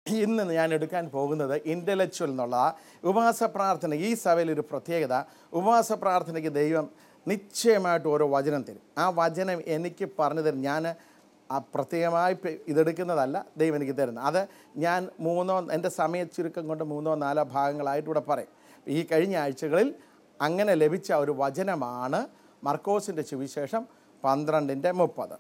ഇന്ന് ഞാൻ എടുക്കാൻ പോകുന്നത് ഇൻ്റലക്ച്വൽ എന്നുള്ള ഉപവാസ പ്രാർത്ഥന ഈ സഭയിൽ ഒരു പ്രത്യേകത ഉപവാസ പ്രാർത്ഥനയ്ക്ക് ദൈവം നിശ്ചയമായിട്ട് ഓരോ വചനം തരും ആ വചനം എനിക്ക് പറഞ്ഞു തരും ഞാൻ ആ പ്രത്യേകമായി പെ- ഇതെടുക്കുന്നതല്ല ദൈവം എനിക്ക് തരുന്നത് അത് ഞാൻ മൂന്നോ എൻ്റെ സമയ ചുരുക്കം കൊണ്ട് മൂന്നോ നാലോ ഭാഗങ്ങളായിട്ട് ഇവിടെ പറയും ഈ കഴിഞ്ഞ ആഴ്ചകളിൽ അങ്ങനെ ലഭിച്ച ഒരു വചനമാണ് മർക്കോസിൻ്റെ സുവിശേഷം പന്ത്രണ്ടിൻ്റെ മുപ്പത്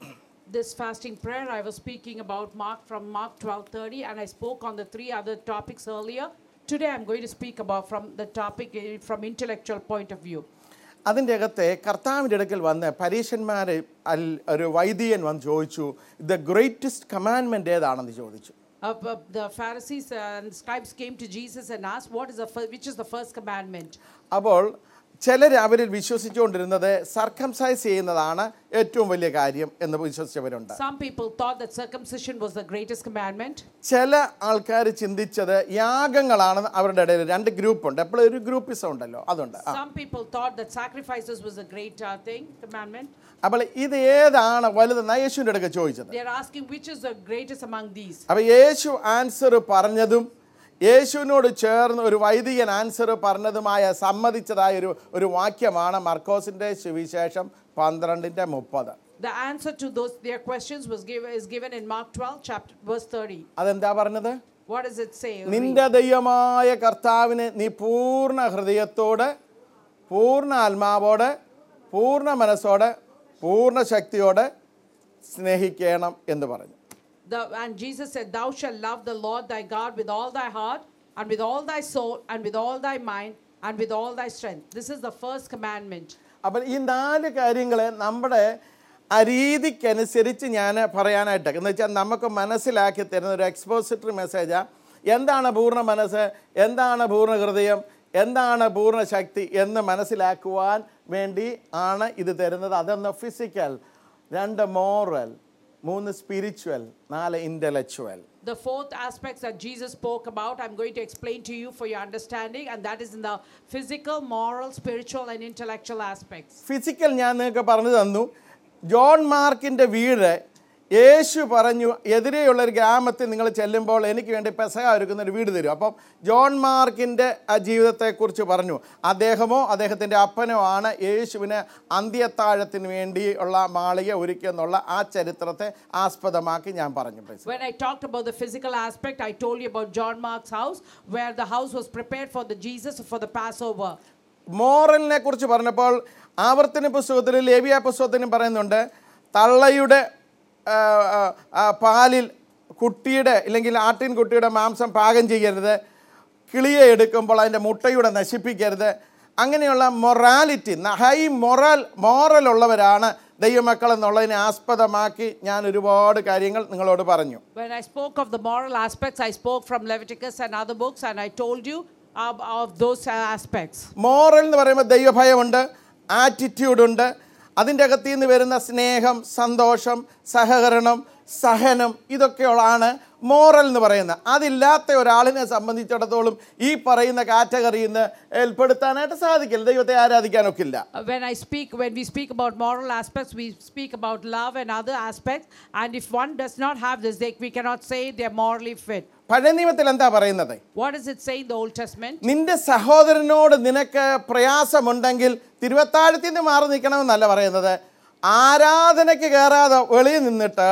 This fasting prayer I was speaking about Mark from Mark 12:30 and I spoke on the three other topics earlier. Today I'm going to speak about from the topic eh, from intellectual point of view. അതിൻ്റെ അകത്തെ കർത്താവിൻ്റെ അടുക്കൽ വന്ന് പരീക്ഷന്മാരെ അൽ ഒരു വൈദികൻ വന്ന് ചോദിച്ചു the greatest കമാൻമെൻ്റ് ഏതാണെന്ന് ചോദിച്ചു Uh, but the Pharisees and scribes came to Jesus and asked, "What is the fir- which is the first commandment?" അപ്പോൾ ചിലർ അവരിൽ വിശ്വസിച്ചുകൊണ്ടിരുന്നത് സർക്കംസൈസ് ചെയ്യുന്നതാണ് ഏറ്റവും വലിയ കാര്യം എന്ന് വിശ്വസിച്ചവരുണ്ട് Some people thought that circumcision was the greatest commandment. ചില ആൾക്കാർ ചിന്തിച്ചത് യാഗങ്ങളാണെന്ന് അവരുടെ ഇടയിൽ രണ്ട് ഗ്രൂപ്പുണ്ട് എപ്പോഴും ഒരു ഗ്രൂപ്പിസം ഉണ്ടല്ലോ അതുണ്ട് ആ. Some people thought that sacrifices was a great uh, thing, commandment. അപ്പോൾ ഇത് ഏതാണ് വലുതെന്ന് യേശുവിൻ്റെ അടുക്ക ചോദിച്ചത് They are asking which is the greatest among these. അപ്പോൾ യേശു ആൻസർ പറഞ്ഞതും യേശുവിനോട് ചേർന്ന് ഒരു വൈദികൻ ആൻസർ പറഞ്ഞതുമായ സമ്മതിച്ചതായ ഒരു ഒരു വാക്യമാണ് മർക്കോസിൻ്റെ സുവിശേഷം പന്ത്രണ്ടിൻ്റെ മുപ്പത് The answer to those their questions was given is given in Mark 12, chapter verse 30. അതെന്താ പറഞ്ഞത് What does it say? നിന്റെ ദൈവമായ കർത്താവിനെ നീ പൂർണ്ണ ഹൃദയത്തോടെ പൂർണ്ണ ആത്മാവോടെ പൂർണ്ണ മനസ്സോടെ പൂർണ്ണ ശക്തിയോടെ സ്നേഹിക്കണം എന്ന് പറഞ്ഞു The, and Jesus said, Thou shalt love the Lord thy God with all thy heart, and with all thy soul, and with all thy mind, and with all thy strength. This is the first commandment. അപ്പം ഈ നാല് കാര്യങ്ങൾ നമ്മുടെ ആ രീതിക്കനുസരിച്ച് ഞാൻ പറയാനായിട്ട് എന്ന് വെച്ചാൽ നമുക്ക് മനസ്സിലാക്കി തരുന്ന ഒരു എക്സ്പോസിറ്ററി മെസ്സേജാണ് എന്താണ് പൂർണ്ണ മനസ്സ് എന്താണ് പൂർണ്ണ ഹൃദയം എന്താണ് പൂർണ്ണ ശക്തി എന്ന് മനസ്സിലാക്കുവാൻ വേണ്ടി ആണ് ഇത് തരുന്നത് അതൊന്ന് ഫിസിക്കൽ രണ്ട് മോറൽ മൂന്ന് സ്പിരിച്വൽ നാല് intellectual The fourth aspects that Jesus spoke about, I'm going to explain to you for your understanding, and that is in the physical, moral, spiritual, and intellectual aspects. Physical ഞാൻ നിങ്ങൾക്ക് പറഞ്ഞു തന്നു John മാർക്കിൻ്റെ വീട് യേശു പറഞ്ഞു എതിരെയുള്ള ഒരു ഗ്രാമത്തിൽ നിങ്ങൾ ചെല്ലുമ്പോൾ എനിക്ക് വേണ്ടി പെസക ഒരുക്കുന്ന ഒരു വീട് തരും അപ്പം ജോൺ മാർക്കിൻ്റെ ആ ജീവിതത്തെക്കുറിച്ച് പറഞ്ഞു അദ്ദേഹമോ അദ്ദേഹത്തിൻ്റെ അപ്പനോ ആണ് യേശുവിന് അന്ത്യത്താഴത്തിന് വേണ്ടിയുള്ള മാളിക ഒരുക്കിയെന്നുള്ള ആ ചരിത്രത്തെ ആസ്പദമാക്കി ഞാൻ പറഞ്ഞു Praise the When I talked about the physical aspect, I told you about John Mark's house, where the house was prepared for the Jesus for the Passover. മോറലിനെ കുറിച്ച് പറഞ്ഞപ്പോൾ ആവർത്തന പുസ്തകത്തിൽ ലേവിയ പുസ്തകത്തിനും പറയുന്നുണ്ട് തള്ളയുടെ ആ, ആ, ആ, പാലിൽ കുട്ടിയുടെ ഇല്ലെങ്കിൽ ആട്ടിൻകുട്ടിയുടെ മാംസം പാകം ചെയ്യരുത് കിളിയെ എടുക്കുമ്പോൾ അതിൻ്റെ മുട്ടയുടെ നശിപ്പിക്കരുത് അങ്ങനെയുള്ള മൊറാലിറ്റി ഹൈ മൊറൽ മോറൽ ഉള്ളവരാണ് ദൈവമക്കൾ എന്നുള്ളതിനെ ആസ്പദമാക്കി ഞാൻ ഒരുപാട് കാര്യങ്ങൾ നിങ്ങളോട് പറഞ്ഞു When I spoke of the moral aspects, I spoke from Leviticus and other books, and I told you of, of those uh, aspects. Moral എന്ന് പറയുമ്പോൾ ദൈവഭയമുണ്ട് ആറ്റിറ്റ്യൂഡുണ്ട് അതിൻ്റെ അകത്തു നിന്ന് വരുന്ന സ്നേഹം സന്തോഷം സഹകരണം സഹനം ഇതൊക്കെയുള്ളതാണ് മോറൽ എന്ന് പറയുന്നത് അതില്ലാത്ത ഒരാളിനെ സംബന്ധിച്ചിടത്തോളം ഈ പറയുന്ന കാറ്റഗറിയിൽ നിന്ന് ഏർപ്പെടുത്താനായിട്ട് സാധിക്കില്ല ദൈവത്തെ ആരാധിക്കാനൊക്കില്ല Uh, When I speak, when we speak about moral aspects, we speak about love and other aspects. And if one does not have this, they, we cannot say they're morally fit. പഴയ നിയമത്തിൽ എന്താ പറയുന്നത് What does it say in the Old Testament? നിന്റെ സഹോദരനോട് നിനക്ക് പ്രയാസമുണ്ടെങ്കിൽ തിരുവത്താഴത്തിൽ നിന്ന് മാറി നിൽക്കണമെന്നല്ല പറയുന്നത് ആരാധനയ്ക്ക് കയറാതെ വെളിയിൽ നിന്നിട്ട്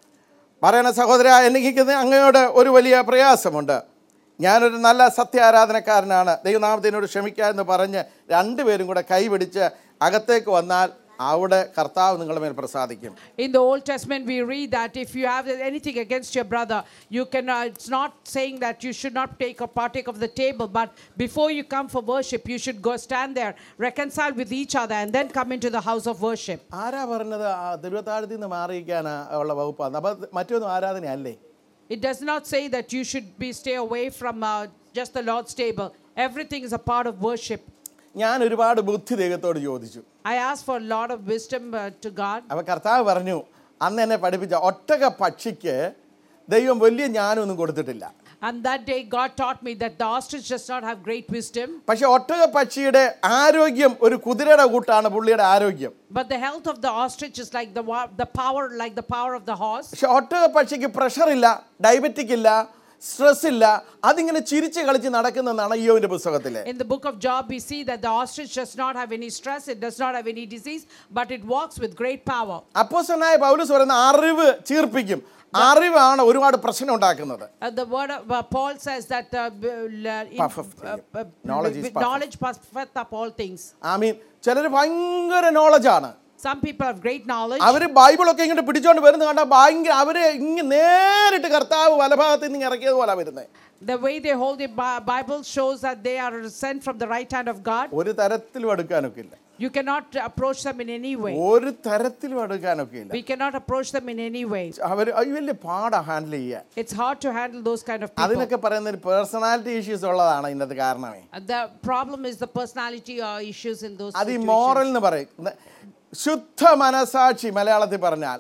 പറയണ സഹോദര എനിക്ക് അങ്ങയോട് ഒരു വലിയ പ്രയാസമുണ്ട് ഞാനൊരു നല്ല സത്യ ആരാധനക്കാരനാണ് ദൈവനാമത്തിനോട് ക്ഷമിക്കുക എന്ന് പറഞ്ഞ് രണ്ടുപേരും കൂടെ കൈപിടിച്ച് അകത്തേക്ക് വന്നാൽ അവിടെ കർത്താവ് നിങ്ങളുടെ മേൽ പ്രസാദിക്കും In the Old Testament, we read that if you have anything against your brother, you can. Uh, it's not saying that you should not take or partake of the table, but before you come for worship, you should go stand there, reconcile with each other, and then come into the house of worship. ആരാ പറഞ്ഞത് ആ തിരുവത്താഴത്തിൽ നിന്ന് മാറിയിരിക്കാൻ ഉള്ള വകുപ്പാണ് അപ്പം മറ്റൊന്നും ആരാധനയല്ലേ It does not say that you should be stay away from uh, just the Lord's table. Everything is a part of worship. ഞാൻ ഒരുപാട് ബുദ്ധി ദൈവത്തോട് ചോദിച്ചു I ask for a lot of wisdom uh, to God. അപ്പോൾ കർത്താവ് പറഞ്ഞു അന്ന് എന്നെ പഠിപ്പിച്ച ഒട്ടക പക്ഷിക്ക് ദൈവം വലിയ ജ്ഞാനമൊന്നും കൊടുത്തിട്ടില്ല And that day, God taught me that the ostrich does not have great wisdom, പക്ഷെ ഒട്ടക പക്ഷിയുടെ ആരോഗ്യം ഒരു കുതിരയുടെ കൂട്ടാണ് പുള്ളിയുടെ ആരോഗ്യം but the health of the ostrich is like the wa- the power, like the power of the horse. പക്ഷെ ഒട്ടക പക്ഷിക്ക് പ്രഷർ ഇല്ല ഡയബറ്റിക് ഇല്ല സ്ട്രെസ് ഇല്ല അതിങ്ങനെ ചിരിച്ച് കളിച്ച് നടക്കുന്നതാണ് അയ്യോവിന്റെ പുസ്തകത്തില് In the book of Job, we see that the ostrich does not have any stress, it does not have any disease, but it walks with great power. അപ്പോസ്റ്റനായ Paulose പറയുന്ന അറിവ് ചീർപ്പിക്കും അറിവാണ് ഒരുപാട് പ്രശ്നം ഉണ്ടാക്കുന്നത് Uh, the word of uh, Paul says that uh, b- l- in- Puffeth uh, uh, Knowledge is with puffeth. knowledge puffeth up all things. I mean ചിലർ ഭയങ്കര നോളജാണ് Some people have great knowledge. അവര് ബൈബിളൊക്കെ ഇങ്ങോട്ട് പിടിച്ചോണ്ട് വരുന്ന കണ്ടാൽ ഭയങ്കര അവര് ഇങ്ങനെ നേരിട്ട് കർത്താവ് വലഭാഗത്ത് നിന്ന് ഇറക്കിയത് പോലെ വരുന്നത് The way they hold the Bi- Bible shows that they are sent from the right hand of God. ഒരു തരത്തിലും എടുക്കാനൊക്കെ ഇല്ല You cannot approach them in any way. ഒരു തരത്തിലും എടുക്കാനൊക്കെ ഇല്ല We cannot approach them in any way. അവർ അത് വലിയ പാടാ ഹാൻഡിൽ ചെയ്യാൻ It's hard to handle those kind of people. അതിനൊക്കെ പറയുന്ന ഒരു പേഴ്സണാലിറ്റി ഇഷ്യൂസ് ഉള്ളതാണ് ഇതിനകത്ത് കാരണമേ Uh, The problem is the personality uh, issues in those അത് ഈ situations. മോറൽ എന്ന് പറയും ന- ശുദ്ധ മനസാക്ഷി മലയാളത്തിൽ പറഞ്ഞാൽ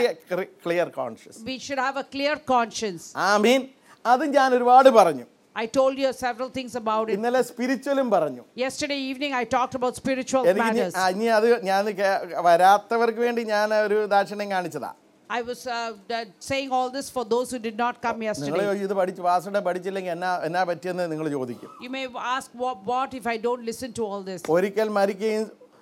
clear conscious We should have a clear conscience. ആ മീൻ അത് ഞാൻ ഒരുപാട് പറഞ്ഞു I told you several things about it. ഇന്നലെ സ്പിരിച്വലും പറഞ്ഞു Yesterday evening, I talked about spiritual എനിക്ക് ഇനി- matters. ആ, ഇനി അത് ഞാൻ കേ- വരാത്തവർക്ക് വേണ്ടി ഞാൻ ഒരു ദാക്ഷിണ്യം കാണിച്ചതാ I was uh, uh, saying all this for those who did not come നിങ്ങൾ yesterday. ഇത് പഠിച്ച് വാസുടെ പഠിച്ചില്ലെങ്കിൽ എന്നാ എന്നാ പറ്റിയെന്ന് നിങ്ങൾ ചോദിക്കും You may ask, what, what if I don't listen to all this? ഒരിക്കൽ മരിക്കുകയും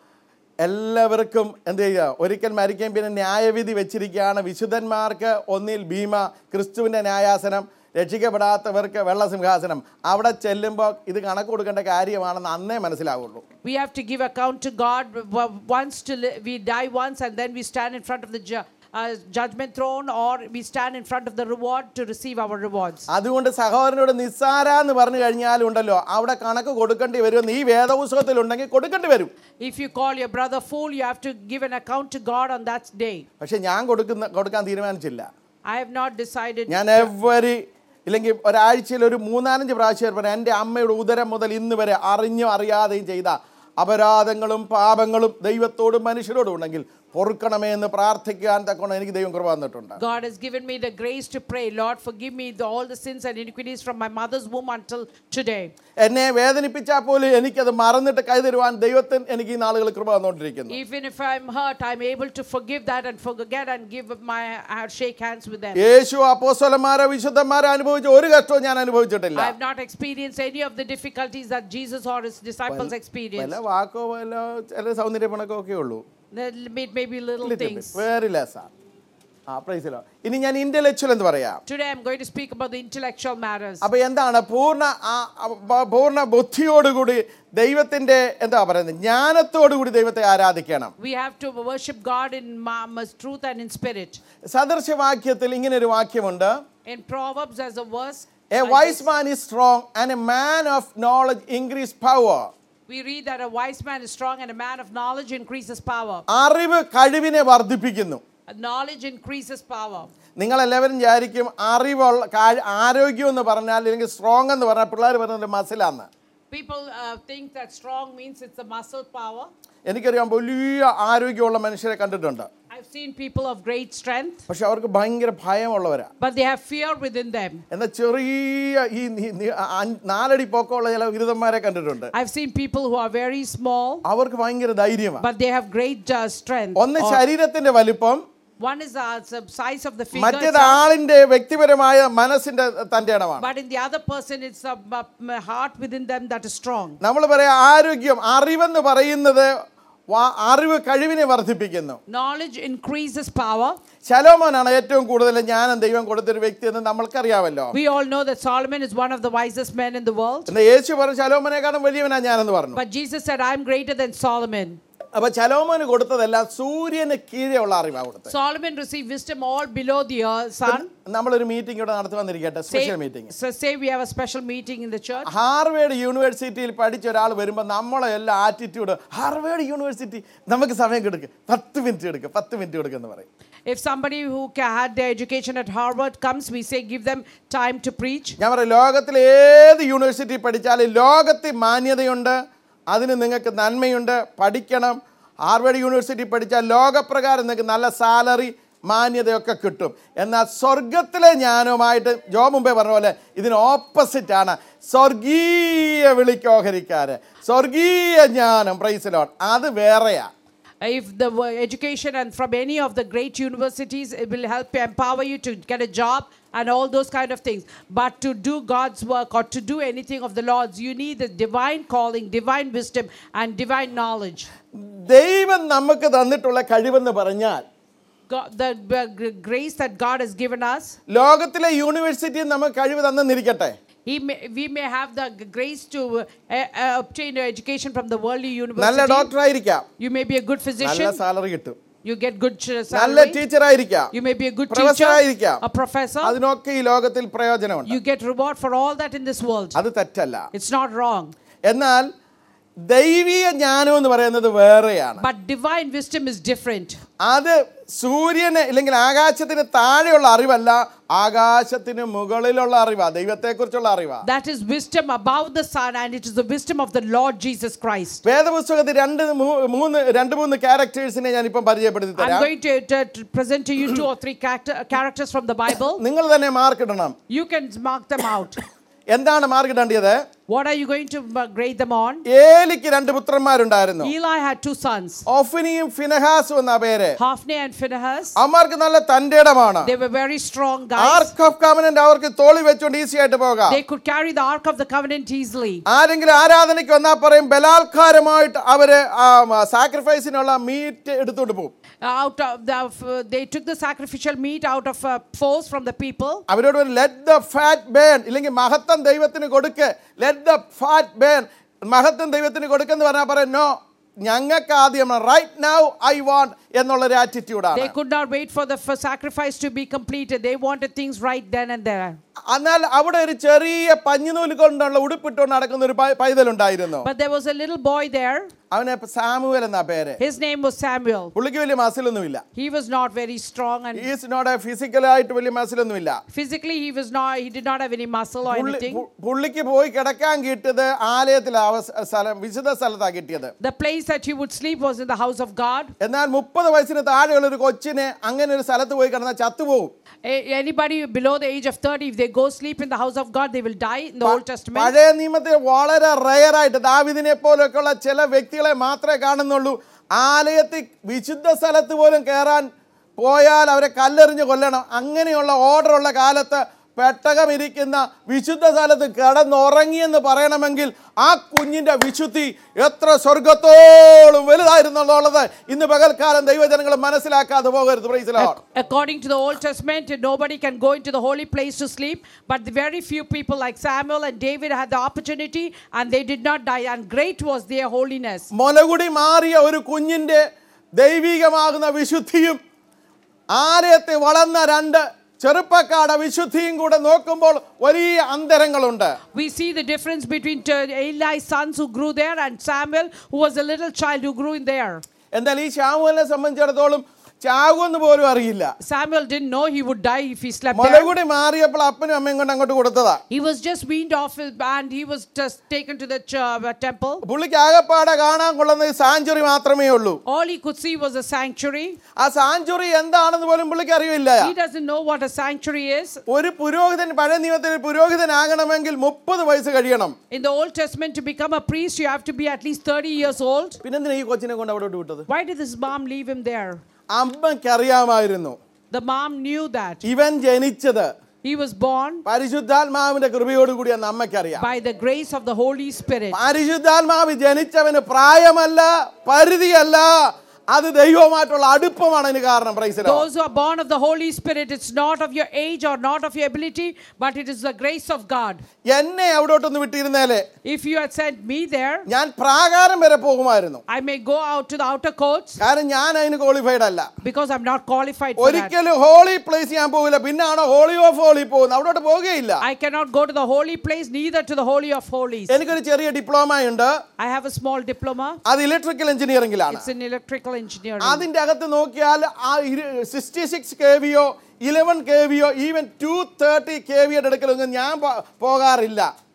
എല്ലാവർക്കും എന്ത് ചെയ്യുക ഒരിക്കൽ മരിക്കുകയും പിന്നെ ന്യായവിധി വെച്ചിരിക്കുകയാണ് വിശുദ്ധന്മാർക്ക് ഒന്നിൽ ഭീമ ക്രിസ്തുവിൻ്റെ ന്യായാസനം രക്ഷിക്കപ്പെടാത്തവർക്ക് വെള്ളസിംഹാസനം അവിടെ ചെല്ലുമ്പോൾ ഇത് കണക്ക് കൊടുക്കേണ്ട കാര്യമാണെന്ന് അന്നേ മനസ്സിലാവുള്ളൂ We have to give account to God w- once to li- we die once and then we stand in front of the ju- uh, judgment throne or we stand in front of the reward to receive our rewards. അതുകൊണ്ട് സഹോദരനോട് നിസ്സാര എന്ന് പറഞ്ഞു കഴിഞ്ഞാലും ഉണ്ടല്ലോ അവിടെ കണക്ക് കൊടുക്കേണ്ടി വരുമെന്ന് ഈ വേദപുസ്തകത്തിലുണ്ടെങ്കിൽ കൊടുക്കേണ്ടി വരും If you call your brother fool, you have to give an account to God on that day. പക്ഷെ ഞാൻ കൊടുക്കുന്ന കൊടുക്കാൻ തീരുമാനിച്ചില്ല I have not decided. ഞാൻ എവരി ഇല്ലെങ്കിൽ ഒരാഴ്ചയിൽ ഒരു മൂന്നാലഞ്ച് പ്രാവശ്യം പറയാം എൻ്റെ അമ്മയുടെ ഉദരം മുതൽ ഇന്ന് വരെ അറിഞ്ഞും അറിയാതെയും ചെയ്ത അപരാധങ്ങളും പാപങ്ങളും ദൈവത്തോടും മനുഷ്യരോടും ഉണ്ടെങ്കിൽ പൊറുക്കണമേ എന്ന് പ്രാർത്ഥിക്കാൻ തക്കണം എനിക്ക് ദൈവം കൃപ തന്നിട്ടുണ്ട് God has given me the grace to pray, Lord, forgive me the, all the sins and iniquities from my mother's womb until today. എന്നെ വേദനിപ്പിച്ചാൽ പോലും എനിക്കത് മറന്നിട്ട് കൈതരുവാൻ ദൈവത്തിന് എനിക്ക് ഈ നാളുകൾ കൃപ തന്നുകൊണ്ടിരിക്കുന്നു Even if I'm hurt, I'm able to forgive that and forget and give my uh, shake hands with them. യേശു അപ്പോസ്തലന്മാരെ വിശുദ്ധന്മാരെ അനുഭവിച്ച ഒരു കഷ്ടവും ഞാൻ അനുഭവിച്ചിട്ടില്ല I have not experienced any of the difficulties that Jesus or his disciples experienced. വല്ല വാക്കോ വല്ല ചില സൗന്ദര്യ പണക്കോ ഒക്കെ ഉള്ളൂ It may be little things. Very ലെസ്സാണ് ആ പ്രൈസിലോ ഇനി ഞാൻ ഇന്റലക്ച്വൽ എന്ന് പറയാം Today I'm going to speak about the intellectual matters. അപ്പൊ എന്താണ് പൂർണ്ണ ആ- ആ- ബ- പൂർണ്ണ ബുദ്ധിയോടുകൂടി ദൈവത്തിന്റെ എന്താ പറയുന്നത് ജ്ഞാനത്തോടുകൂടി ദൈവത്തെ ആരാധിക്കണം We have to worship God in ma- ma- truth and in spirit. സദൃശവാക്യത്തിൽ ഇങ്ങനെ ഒരു വാക്യമുണ്ട് In Proverbs, as a verse, a like wise this, man is strong and a man of knowledge increase power we read that a wise man is strong and a man of knowledge increases power. അറിവ് കഴിവിനെ വർദ്ധിപ്പിക്കുന്നു Knowledge increases power. നിങ്ങൾ എല്ലാവരും വിചാരിക്കും അറിവുള്ള കാ- ആരോഗ്യം എന്ന് പറഞ്ഞാൽ അല്ലെങ്കിൽ സ്ട്രോങ് എന്ന് പറഞ്ഞാൽ പിള്ളേർ പറയുന്നത് മസിലാന്ന് People uh, think that strong means it's a muscle power. എനിക്കറിയാം വലിയ ആരോഗ്യമുള്ള മനുഷ്യരെ കണ്ടിട്ടുണ്ട് I've seen people of great strength, പക്ഷെ അവർക്ക് ഭയങ്കര ഭയമുള്ളവരാ but they have fear within them. എന്നാൽ ചെറിയ ഈ നി- നി- അഞ്ച്- നാലടി പൊക്കമുള്ള ചില ബിരുദന്മാരെ കണ്ടിട്ടുണ്ട് I've seen people who are very small, അവർക്ക് ഭയങ്കര ധൈര്യമാണ് but they have great uh, strength. ഒന്ന് Or ശരീരത്തിന്റെ വലിപ്പം one is uh, the size of the figure, മറ്റേത് itself, ആളിന്റെ വ്യക്തിപരമായ മനസ്സിന്റെ തന്റെ ഇടമാണ് but in the other person, it's a a heart within them that is strong. നമ്മൾ പറയാം ആരോഗ്യം അറിവെന്ന് പറയുന്നത് വാ- അറിവ് കഴിവിനെ വർദ്ധിപ്പിക്കുന്നു Knowledge increases power. ശലോമോനാണ് ഏറ്റവും കൂടുതൽ ജ്ഞാനം ദൈവം കൊടുത്തൊരു വ്യക്തി എന്ന് നമ്മൾക്കറിയാമല്ലോ We all know that Solomon is one of the wisest men in the world. എന്നാ യേശു പറഞ്ഞു ശലോമോനെക്കാളും വലിയവനാ ഞാനെന്ന് പറഞ്ഞു But Jesus said, I'm greater than Solomon. അപ്പൊ ശലോമോന് കൊടുത്തതെല്ലാം സൂര്യന് കീഴെയുള്ള അറിവാണ് കൊടുത്തത് Solomon received wisdom all below the earth, sun. നമ്മളൊരു മീറ്റിംഗ് ഇവിടെ നടത്തി വന്നിരിക്കട്ടെ special Say, meeting so say we have a special meeting in the church. Harvard യൂണിവേഴ്സിറ്റിയിൽ പഠിച്ച ഒരാൾ വരുമ്പോൾ നമ്മളെ എല്ലാ ആറ്റിറ്റ്യൂഡ് ഹാർവേഡ് യൂണിവേഴ്സിറ്റി നമുക്ക് സമയം കൊടുക്കുക പത്ത് മിനിറ്റ് എടുക്കുക പത്ത് മിനിറ്റ് കൊടുക്കുക എന്ന് പറയും If somebody who ca- had their education at Harvard comes, we say give them time to preach. ഞാൻ പറയും ലോകത്തിൽ ഏത് യൂണിവേഴ്സിറ്റി പഠിച്ചാലും ലോകത്തിൽ മാന്യതയുണ്ട് അതിന് നിങ്ങൾക്ക് നന്മയുണ്ട് പഠിക്കണം ഹാർവേഡ് യൂണിവേഴ്സിറ്റി പഠിച്ചാൽ ലോകപ്രകാരം നിങ്ങൾക്ക് നല്ല സാലറി മാന്യതയൊക്കെ കിട്ടും എന്നാൽ സ്വർഗത്തിലെ ജ്ഞാനവുമായിട്ട് ജോ മുമ്പേ പറഞ്ഞ പോലെ ഇതിന് ഓപ്പോസിറ്റാണ് സ്വർഗീയ വിളിക്കോഹരിക്കാര് സ്വർഗീയ ജ്ഞാനം പ്രൈസിലോട്ട് അത് വേറെയാ if the wo- education and from any of the great universities, it will help you, empower you to get a job and all those kind of things. But to do God's work or to do anything of the Lord's, you need the divine calling, divine wisdom, and divine knowledge. ദൈവം നമുക്ക് തന്നിട്ടുള്ള കഴിവെന്ന് പറഞ്ഞാൽ God, the uh, gr- grace that God has given us, ലോകത്തിലെ യൂണിവേഴ്സിറ്റിയിൽ നമുക്ക് കഴിവ് തന്നെന്നിരിക്കട്ടെ he may, we may have the g- grace to uh, uh, obtain education from the worldly നല്ല university. ഡോക്ടർ ആയിരിക്കാം You may be a good നല്ല physician. Salary കിട്ടും You get good ch- നല്ല salary. ടീച്ചർ ആയിരിക്കാം You may be a good professor teacher, ആയിരിക്കാം a professor. അതിനൊക്കെ ഈ ലോകത്തിൽ പ്രയോജനമുണ്ട് You get reward for all that in this world. അത് തെറ്റല്ല It's not wrong. എന്നാൽ ദൈവീയ ജ്ഞാനം എന്ന് പറയുന്നത് വേറെയാണ് But divine wisdom is different. അത് സൂര്യന് ഇല്ലെങ്കിൽ ആകാശത്തിന് താഴെയുള്ള അറിവല്ല ആകാശത്തിന് മുകളിലുള്ള അറിവാ ദൈവത്തെക്കുറിച്ചുള്ള അറിവാ That is wisdom above the sun, and it is the wisdom of the Lord Jesus Christ. വേദപുസ്തകത്തിൽ രണ്ട് മൂ- മൂന്ന് രണ്ട് മൂന്ന് ക്യാരക്ടേഴ്സിനെ ഞാൻ ഇപ്പം പരിചയപ്പെടുത്തി I'm തരാം going to, to, to present to you two or three character, characters from the Bible. നിങ്ങൾ തന്നെ മാർക്ക് ഇടണം You can mark them out. എന്താണ് മാർക്ക് ഇടേണ്ടത് What are you going to uh, grade them on? ഏലിക്ക് രണ്ട് പുത്രന്മാരുണ്ടായിരുന്നു Eli had two sons, ഓഫിനിയും ഫിനഹാസും എന്ന പേര് Hophni and Phinehas. അവന്മാർക്ക് നല്ല തന്റെ ഇടമാണ് They were very strong guys. Ark of covenant അവർക്ക് തോളി വെച്ചുകൊണ്ട് ഈസി ആയിട്ട് പോകാം They could carry the Ark of the Covenant easily. ആരെങ്കിലും ആരാധനയ്ക്ക് വന്നാൽ പറയും ബലാത്കാരമായിട്ട് അവര് സാക്രിഫൈസിനുള്ള മീറ്റ് എടുത്തുകൊണ്ട് പോകും Out of the, uh, they took the sacrificial meat out of uh, force from the people. അവരോട് ലെറ്റ് ദ ഫാറ്റ് ബേൺ ഇല്ലെങ്കിൽ മഹത്വം ദൈവത്തിന് കൊടുക്ക് ലെറ്റ് ദ ഫാറ്റ് ബേൺ മഹത്വം ദൈവത്തിന് കൊടുക്കെന്ന് പറഞ്ഞാൽ പറയും നോ ഞങ്ങൾക്ക് ആദ്യം റൈറ്റ് നൗ ഐ വാണ്ട് എന്നുള്ള ഒരു ആറ്റിറ്റ്യൂഡാണ് They could not wait for the for sacrifice to be completed. They wanted things right then and there. എന്നാൽ അവിടെ ഒരു ചെറിയ പഞ്ഞുനൂല് കൊണ്ടുള്ള ഉടുപ്പിട്ടുകൊണ്ട് നടക്കുന്ന ഒരു പൈ- പൈതലുണ്ടായിരുന്നു But there was a little boy there. അവന് സാമുവൽ എന്നാ പേര് His name was Samuel. പുള്ളിക്ക് വലിയ മസിലൊന്നുമില്ല He was not very strong and is not ഫിസിക്കലായിട്ട് വലിയ മസിലൊന്നുമില്ല physically he was not he did not have any muscle or പുള്ളി- anything. പു- പുള്ളിക്ക് പോയി കിടക്കാൻ കിട്ടിയത് ആലയത്തിലെ അവസ- സ്ഥലം വിശുദ്ധ സ്ഥലത്താണ് കിട്ടിയത് The place that he would sleep was in the house of God. എന്നാൽ മുപ്പത് വയസ്സിന് താഴെയുള്ള ഒരു കൊച്ചിനെ അങ്ങനെ ഒരു സ്ഥലത്ത് പോയി കിടന്നാൽ ചത്തുപോകും A- anybody below the age of 30, if they go sleep in the house of God, they will die in the Old Testament. പഴയ നിയമത്തിൽ വളരെ റയറായിട്ട് ദാവിദിനെ പോലൊക്കെയുള്ള ചില വ്യക്തികളെ മാത്രമേ കാണുന്നുള്ളൂ ആലയത്തിൽ വിശുദ്ധ സ്ഥലത്ത് പോലും കയറാൻ പോയാൽ അവരെ കല്ലെറിഞ്ഞ് കൊല്ലണം അങ്ങനെയുള്ള ഓർഡറുള്ള കാലത്ത് പെട്ടകമിരിക്കുന്ന വിശുദ്ധ സ്ഥലത്ത് കിടന്നുറങ്ങിയെന്ന് പറയണമെങ്കിൽ ആ കുഞ്ഞിന്റെ വിശുദ്ധി എത്ര സ്വർഗത്തോളം വലുതായിരുന്നുള്ളത് ഇന്ന് പകൽക്കാലം ദൈവജനങ്ങൾ മനസ്സിലാക്കാതെ പോകരുത് Praise the Lord. According to the Old Testament, nobody can go into the holy place to sleep, but the very few people like Samuel and David had the opportunity and they did not die, and great was their holiness. മുലകുടി മാറിയ ഒരു കുഞ്ഞിന്റെ ദൈവികമാകുന്ന വിശുദ്ധിയും ആലയത്തെ വളർന്ന രണ്ട് ചെറുപ്പക്കാരുടെ വിശുദ്ധിയും കൂടെ നോക്കുമ്പോൾ വലിയ അന്തരങ്ങളുണ്ട് We see the difference between uh, Eli's sons who grew there and Samuel, who was a little child who grew in there. എന്നാൽ ഈ ശാമുവിനെ സംബന്ധിച്ചിടത്തോളം ചാകുമെന്ന് പോലും അറിയില്ല Samuel didn't know he would die if he slept there. മുലകുടി മാറിയപ്പോൾ അപ്പനും അമ്മയും കൊണ്ട് അങ്ങോട്ട് കൊടുത്തതാ He was just weaned off his and he was just taken to the ch- uh, temple. പുള്ളിക്ക് ആകെപ്പാടെ കാണാൻ കൊള്ളുന്ന സാഞ്ചുറി മാത്രമേ ഉള്ളൂ All he could see was a sanctuary. ആ സാഞ്ചുറി എന്താണെന്ന് പോലും പുള്ളിക്ക് അറിയില്ല He doesn't know what a sanctuary is. ഒരു പുരോഹിതൻ പഴയ നിയമത്തിൽ ഒരു പുരോഹിതനാകണമെങ്കിൽ മുപ്പത് വയസ്സ് കഴിയണം In the Old Testament, to become a priest, you have to be at least 30 years old. പിന്നെന്തിനാ ഈ കൊച്ചിനെ കൊണ്ട് അവിടോട്ട് വിട്ടത് Why did this mom leave him there? അമ്മയ്ക്കറിയാമായിരുന്നു The mom knew that. ഇവൻ ജനിച്ചത് He was born പരിശുദ്ധാത്മാവിന്റെ കൃപയോടുകൂടി എന്ന് അമ്മയ്ക്കറിയാം by the grace of the Holy Spirit. പരിശുദ്ധാത്മാവ് ജനിച്ചവന് പ്രായമല്ല പരിധിയല്ല അത് ദൈവവുമായിട്ടുള്ള അടുപ്പമാണ് അതിന് കാരണം പ്രൈസിലോ Those who are born of the Holy Spirit, it's not of your age or not of your ability, but it is the grace of God. എന്നെ അവിടോട്ടൊന്ന് വിട്ടിരുന്നേലേ If you had sent me there, ഞാൻ പ്രാകാരം വരെ പോകുമായിരുന്നു I may go out to the outer courts കാരണം ഞാൻ അതിന് qualified അല്ല because I'm not qualified for that. ഒരിക്കലും holy place ഞാൻ പോകില്ല പിന്നാണോ ഹോളി ഓഫ് ഹോളി പോകുന്നത് അവിടോട്ട് പോകുകയില്ല I cannot go to the holy place, neither to the Holy of Holies. എനിക്കൊരു ചെറിയ ഡിപ്ലോമ ഉണ്ട് I have a small diploma. അത് ഇലക്ട്രിക്കൽ എഞ്ചിനീയറിംഗിലാണ് It's in electrical engineering. അതിന്റെ അകത്ത് നോക്കിയാൽ ആ സിക്സ്റ്റി സിക്സ് കെ വിയോ ഇലവൻ കെ വിയോ ഈവൻ ടു തേർട്ടി കെ വിയുടെ അടുക്കലൊന്നും ഞാൻ പോ- പോകാറില്ല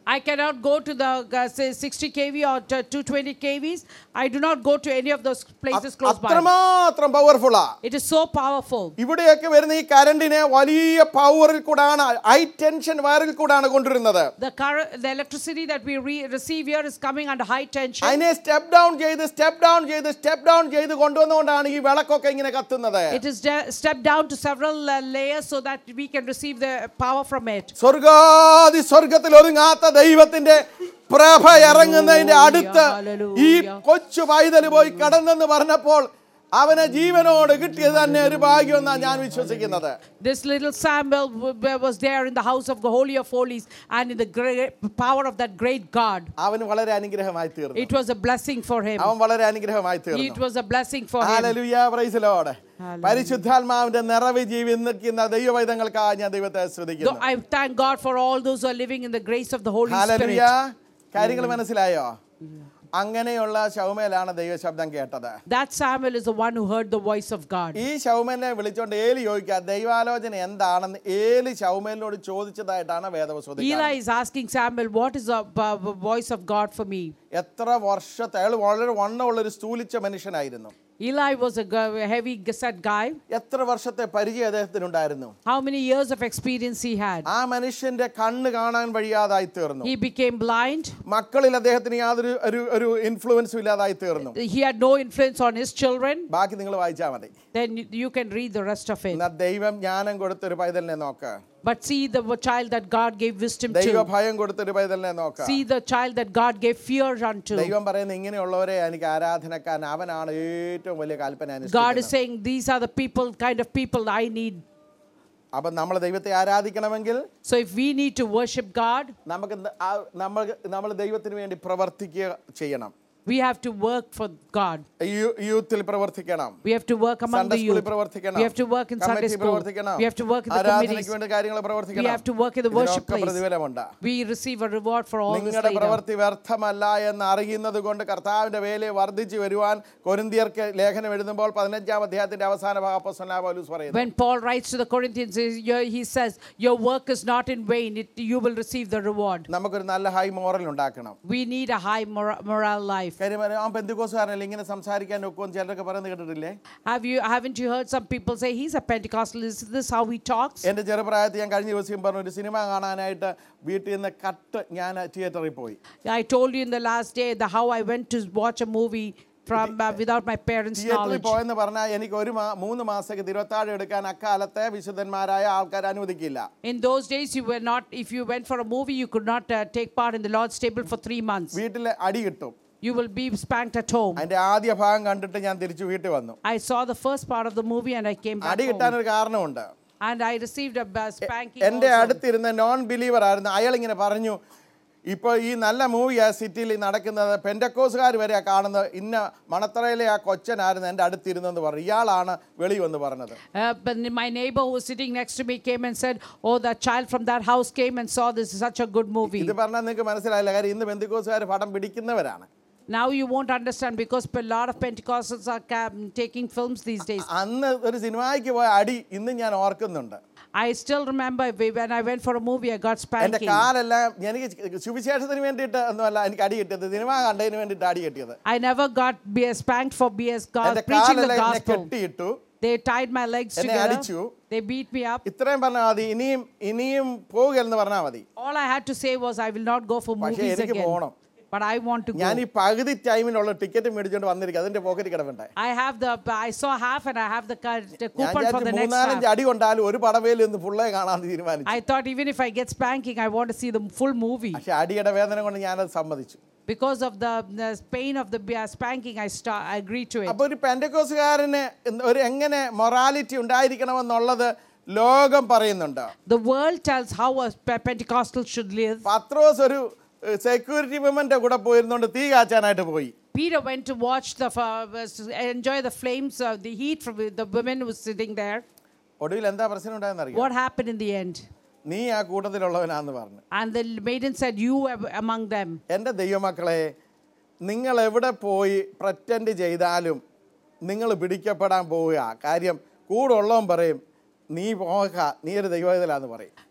I cannot go to the uh, say 60 kV or t- 220 kVs. I do not go to any of those places close by. അത്രമാത്രം പവർഫുള്ളാ It is so powerful. ഇവിടെയൊക്കെ വരുന്ന ഈ കരണ്ടിനെ വലിയ പവറിൽ കൂടാണ് ഹൈ ടെൻഷൻ വയറിൽ കൂടാണ് കൊണ്ടുവരുന്നത് The current, the electricity that we re- receive here is coming under high tension. അതിനെ സ്റ്റെപ്പ് ഡൗൺ ചെയ്ത് സ്റ്റെപ്പ് ഡൗൺ ചെയ്ത് സ്റ്റെപ്പ് ഡൗൺ ചെയ്ത് കൊണ്ടുവന്നുകൊണ്ടാണ് ഈ വിളക്കൊക്കെ ഇങ്ങനെ കത്തുന്നത് It is de- stepped down to several uh, layers so that we can receive the power from it. സ്വർഗാതി സ്വർഗത്തിൽ ഒതുങ്ങാത്ത ദൈവത്തിന്റെ പ്രഭ ഇറങ്ങുന്നതിന്റെ അടുത്ത് ഈ കൊച്ചു പൈതൽ പോയി കടന്നെന്ന് പറഞ്ഞപ്പോൾ അവനെ ജീവനോട് കിട്ടിയത് തന്നെ ഒരു ഭാഗ്യമെന്നാണ് ഞാൻ വിശ്വസിക്കുന്നത് This little Samuel w- w- was there in the house of the Holy of Holies and in the great power of that great God. അവന് വളരെ അനുഗ്രഹമായി തീർന്നു It was a blessing for him. അവൻ വളരെ അനുഗ്രഹമായി It തീർന്നു was a blessing for him. Hallelujah, praise the Lord. പരിശുദ്ധാത്മാവിന്റെ നിറവ് ജീവി നിൽക്കുന്ന ദൈവവൈതങ്ങൾക്കായി ഞാൻ ദൈവത്തെ Though ശ്രദ്ധിക്കുന്നു I thank God for all those who are living in the grace of the Holy hallelujah. Spirit. കാര്യങ്ങൾ മനസ്സിലായോ അങ്ങനെയുള്ള ശൗമേലാണ് ദൈവശബ്ദം കേട്ടത് That Samuel is the one who heard the voice of God. ഈ ശൗമേലിനെ വിളിച്ചോണ്ട് ഏലി ചോദിക്കുക ദൈവാലോചന എന്താണെന്ന് ഏലി ശൗമേലിനോട് ചോദിച്ചതായിട്ടാണ് വേദവസ്വതി Eli is asking Samuel, What is the uh, voice of God for me? എത്ര വർഷത്തെ അയാൾ വളരെ വണ്ണമുള്ള ഒരു സ്ഥൂലിച്ച മനുഷ്യനായിരുന്നു Eli was a gu- heavy set guy. എത്ര വർഷത്തെ പരിചയം അദ്ദേഹത്തിനുണ്ടായിരുന്നു How many years of experience he had? ആ മനുഷ്യന്റെ കണ്ണ് കാണാൻ വഴിയാതായി തീർന്നു He became blind. മക്കളിൽ അദ്ദേഹത്തിന് യാതൊരു ഒരു ഒരു ഇൻഫ്ലുവൻസും ഇല്ലാതായി തീർന്നു He had no influence on his children. ബാക്കി നിങ്ങൾ വായിച്ചാൽ മതി Then you- you can read the rest of it. എന്നാൽ ദൈവം ജ്ഞാനം കൊടുത്തൊരു പൈതലിനെ നോക്ക് But see the child that God gave wisdom ദൈവ to. ഭയം കൊടുത്തൊരു പൈതലിനെ നോക്ക് See the child that God gave fear unto. ദൈവം പറയുന്ന ഇങ്ങനെയുള്ളവരെ എനിക്ക് ആരാധനക്കാൻ അവനാണ് ഏറ്റവും വലിയ കൽപ്പന God is അനുഷ്ഠിക്കുന്നത്. saying, These are the people, kind of people I need. അപ്പൊ നമ്മൾ ദൈവത്തെ ആരാധിക്കണമെങ്കിൽ So if we need to worship God, നമുക്ക് ന- ആ- നമ്മൾ നമ്മൾ ദൈവത്തിന് വേണ്ടി പ്രവർത്തിക്കുക ചെയ്യണം we have to work for God. യൂ- യൂത്തിൽ പ്രവർത്തിക്കണം We have to work among Sunday the സ്കൂളിൽ youth. പ്രവർത്തിക്കണം We have to work in Sunday committee school. പ്രവർത്തിക്കണം We have to work in the ആരാധനയ്ക്ക് committees. വേണ്ടി കാര്യങ്ങൾ പ്രവർത്തിക്കണം We have to work in the worship ഇതിനൊക്കെ place. പ്രതിഫലമുണ്ട് We receive a reward for all this നിങ്ങളുടെ later. പ്രവൃത്തി വ്യർത്ഥമല്ല എന്ന് അറിയുന്നത് കൊണ്ട് കർത്താവിന്റെ വേലയെ വർദ്ധിച്ചു വരുവാൻ കൊരിന്തിയർക്ക് ലേഖനം എഴുതുമ്പോൾ പതിനഞ്ചാം അധ്യായത്തിന്റെ അവസാന ഭാഗം അപ്പോസ്തലനായ പൗലോസ് പറയുന്നു When Paul writes to the Corinthians, he- he says, Your work is not in vain, it, you will receive the reward. നമുക്കൊരു നല്ല ഹൈ മോറൽ ഉണ്ടാക്കണം We need a high mora- moral life. കാര്യം ആ പെന്തുകോസുകാരനല്ലേ ഇങ്ങനെ സംസാരിക്കാൻ ഒക്കുമെന്ന് ചിലരൊക്കെ പറയുന്നത് കേട്ടിട്ടില്ലേ Have you, haven't you heard some people say, He's a Pentecostal, is this how he talks? എൻ്റെ ചെറുപ്രായത്തിൽ ഞാൻ കഴിഞ്ഞ ദിവസം പറഞ്ഞു ഒരു സിനിമ കാണാനായിട്ട് വീട്ടിൽ നിന്ന് കട്ട് ഞാൻ തിയേറ്ററിൽ പോയി I told you in the last day the how I went to watch a movie from uh, without my parents' തിയേറ്ററിൽ knowledge. പോയെന്ന് പറഞ്ഞാൽ എനിക്ക് ഒരു മാ മൂന്ന് മാസത്തേക്ക് തിരുവത്താഴം എടുക്കാൻ അക്കാലത്തെ വിശുദ്ധന്മാരായ ആൾക്കാർ അനുവദിക്കില്ല In those days, you were not, if you went for a movie, you could not uh, take part in the Lord's table for three months. വീട്ടിൽ അടി കിട്ടും You will be spanked at home. അതിന്റെ ആദ്യ ഭാഗം കണ്ടിട്ട് ഞാൻ തിരിച്ചു വീട്ടിൽ വന്നു I saw the first part of the movie and I came back അടി കിട്ടാൻ home. ഒരു കാരണമുണ്ട് And I received a uh, spanking. എൻ്റെ also. അടുത്തിരുന്ന നോൺ ബിലീവർ ആയിരുന്നു അയാൾ ഇങ്ങനെ പറഞ്ഞു ഇപ്പോൾ ഈ നല്ല മൂവിയാ സിറ്റിയിൽ നടക്കുന്നത് പെൻഡക്കോസുകാർ വരെ കാണുന്നത് ഇന്ന മണത്തറയിലെ ആ കൊച്ചനായിരുന്നു എൻ്റെ അടുത്തിരുന്നെന്ന് പറഞ്ഞു ഇയാളാണ് വെളി വന്ന് പറഞ്ഞത് Uh, but my neighbor who was sitting next to me came and said, Oh, that child from that house came and saw this is such a good movie. ഇത് പറഞ്ഞാൽ നിങ്ങൾക്ക് മനസ്സിലായില്ല കാര്യം ഇന്ന് പെന്തിക്കോസുകാർ പടം പിടിക്കുന്നവരാണ് Now you won't understand because a lot of Pentecostals are ca- taking films these days. അന്ന് ഒരു സിനിമയ്ക്ക് പോയ അടി ഇന്ന് ഞാൻ ഓർക്കുന്നുണ്ട് I still remember we- when I went for a movie, I got എൻ്റെ spanking. കാലെല്ലാം എനിക്ക് സുവിശേഷത്തിന് വേണ്ടിയിട്ട് ഒന്നുമല്ല എനിക്ക് അടി കിട്ടിയത് സിനിമ കണ്ടതിന് വേണ്ടിയിട്ട് അടി കിട്ടിയത് I never got be spanked for BS God എൻ്റെ preaching the കാലെല്ലാം എന്നെ gospel. കെട്ടിയിട്ടു They tied my legs എന്നെ together. അടിച്ചു. They beat me up. ഇത്രയും പറഞ്ഞാൽ മതി ഇനിയും ഇനിയും പോവുകയെന്ന് പറഞ്ഞാൽ മതി All I had to say was, I will not go for പക്ഷേ movies എനിക്ക് again. പോകണം But I want to ഞാൻ go. ഈ പകുതി ടൈമിനുള്ള ടിക്കറ്റ് മേടിച്ചുകൊണ്ട് വന്നിരിക്കും അതിന്റെ പോക്കറ്റ് കിടപ്പുണ്ട് I have the, I saw half and I have the, ca- the ഞാൻ coupon for the വിചാരിച്ചു next മൂന്നാലഞ്ച് half. അടി കൊണ്ടാലും ഒരു പടവേലും ഒന്ന് ഫുള്ളേ കാണാൻ തീരുമാനിച്ചു I thought even if I get spanking, I want to see the full movie. പക്ഷെ അടിയുടെ വേദന കൊണ്ട് ഞാനത് സമ്മതിച്ചു Because of the, the pain of the uh, spanking, I, start, I agreed to it. അപ്പൊ ഒരു പെൻഡക്കോസുകാരന് ഒരു എങ്ങനെ മൊറാലിറ്റി ഉണ്ടായിരിക്കണമെന്നുള്ളത് ലോകം പറയുന്നുണ്ട് The world tells how a Pe- Pentecostal should live. പത്രോസ് ഒരു സെക്യൂരിറ്റി വിമന്റെ കൂടെ പോയിരുന്നോണ്ട് തീ കാച്ചാനായിട്ട് പോയി Peter went to watch the, uh, was- enjoy the flames, uh, the heat from the women who was sitting there. ഒടുവിൽ എന്താ പ്രശ്നം ഉണ്ടായെന്നറിയാം What happened in the end? നീ ആ കൂട്ടത്തിലുള്ളവനാന്ന് പറഞ്ഞു And the maiden said, You were among them. എൻ്റെ ദൈവമക്കളെ നിങ്ങൾ എവിടെ പോയി പ്രറ്റൻഡ് ചെയ്താലും നിങ്ങൾ പിടിക്കപ്പെടാൻ പോവുക കാര്യം കൂടെ ഉള്ളവൻ പറയും നീ പോക നീ ഒരു ദൈവത്തിലാന്ന് പറയും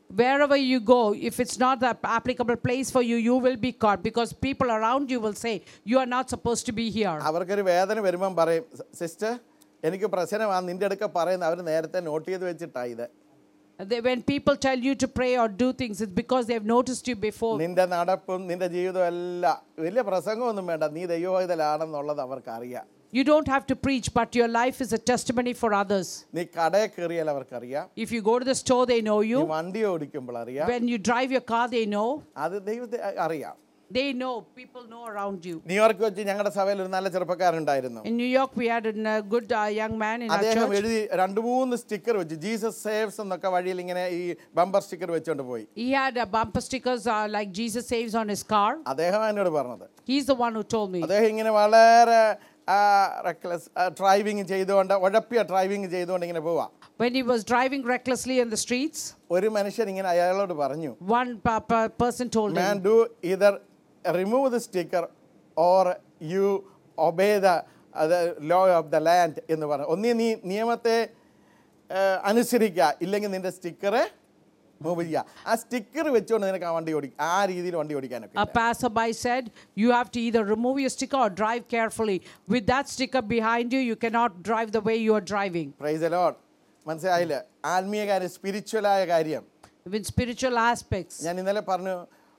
Wherever you go, if it's not the applicable place for you, you will be caught because people around you will say, You are not supposed to be here. അവർക്കൊരു വേദന വരുമ്പം പറയും സിസ്റ്റർ എനിക്ക് പ്രശ്നമാണ് നിന്റെ അടുക്ക പറയുന്നത് അവർ നേരത്തെ നോട്ട് ചെയ്ത് വെച്ചിട്ടാണ് ഇത് They, when people tell you to pray or do things, it's because they've noticed you before. നിന്റെ നടപ്പും നിന്റെ ജീവിതവും എല്ലാം വലിയ പ്രസംഗമൊന്നും വേണ്ട നീ ദൈവവേദലാണെന്നുള്ളത് അവർക്കറിയാം You don't have to preach, but your life is a testimony for others. നീ കടയിൽ കയറിയാൽ അവർക്കറിയാം If you go to the store, they know നീ you. വണ്ടി ഓടിക്കുമ്പോൾ അറിയാം When you drive your car, they know. അത് ദൈവത്തെ അ- അറിയാം They know. People know around you. New York വെച്ച് ഞങ്ങളുടെ സഭയിൽ ഒരു നല്ല ചെറുപ്പക്കാരുണ്ടായിരുന്നു In New York, we had a good uh, young man in our അദ്ദേഹം church. എഴുതി രണ്ട് മൂന്ന് സ്റ്റിക്കർ വെച്ച് ജീസസ് സേവ്സ് എന്നൊക്കെ വഴിയിൽ ഇങ്ങനെ ഈ ബമ്പർ സ്റ്റിക്കർ വെച്ചുകൊണ്ട് പോയി He had uh, bumper stickers uh, like Jesus saves on his car. അദ്ദേഹം എന്നോട് പറഞ്ഞത് He's the one who told me. അദ്ദേഹം ഇങ്ങനെ വളരെ റെക്ലസ് ഡ്രൈവിങ് ചെയ്തുകൊണ്ട് ഉഴപ്പിയ ഡ്രൈവിങ് ചെയ്തുകൊണ്ട് ഇങ്ങനെ പോവാ When he was driving recklessly in the streets, ഒരു മനുഷ്യൻ iങ്ങനെ അയാളോട് പറഞ്ഞു one pa- pa- person told man him, do either remove the sticker or you obey the law of the land എന്ന് പറഞ്ഞു ഒന്നീ നീ നിയമത്തെ ആ, അനുസരിക്കുക ഇല്ലെങ്കിൽ നിന്റെ സ്റ്റിക്കറ് മൂവ് ചെയ്യുക ആ സ്റ്റിക്കർ വെച്ചുകൊണ്ട് നിനക്ക് ആ വണ്ടി ഓടി ആ രീതിയിൽ വണ്ടി ഓടിക്കാനൊക്കെ A passerby said, You have to either remove your sticker or drive carefully. With that sticker behind you, you cannot drive the way you are driving. Praise Lord മനസ്സിലായില്ല ആത്മീയ കാര്യം സ്പിരിച്വലായ കാര്യം With spiritual aspects. ഞാൻ ഇന്നലെ പറഞ്ഞു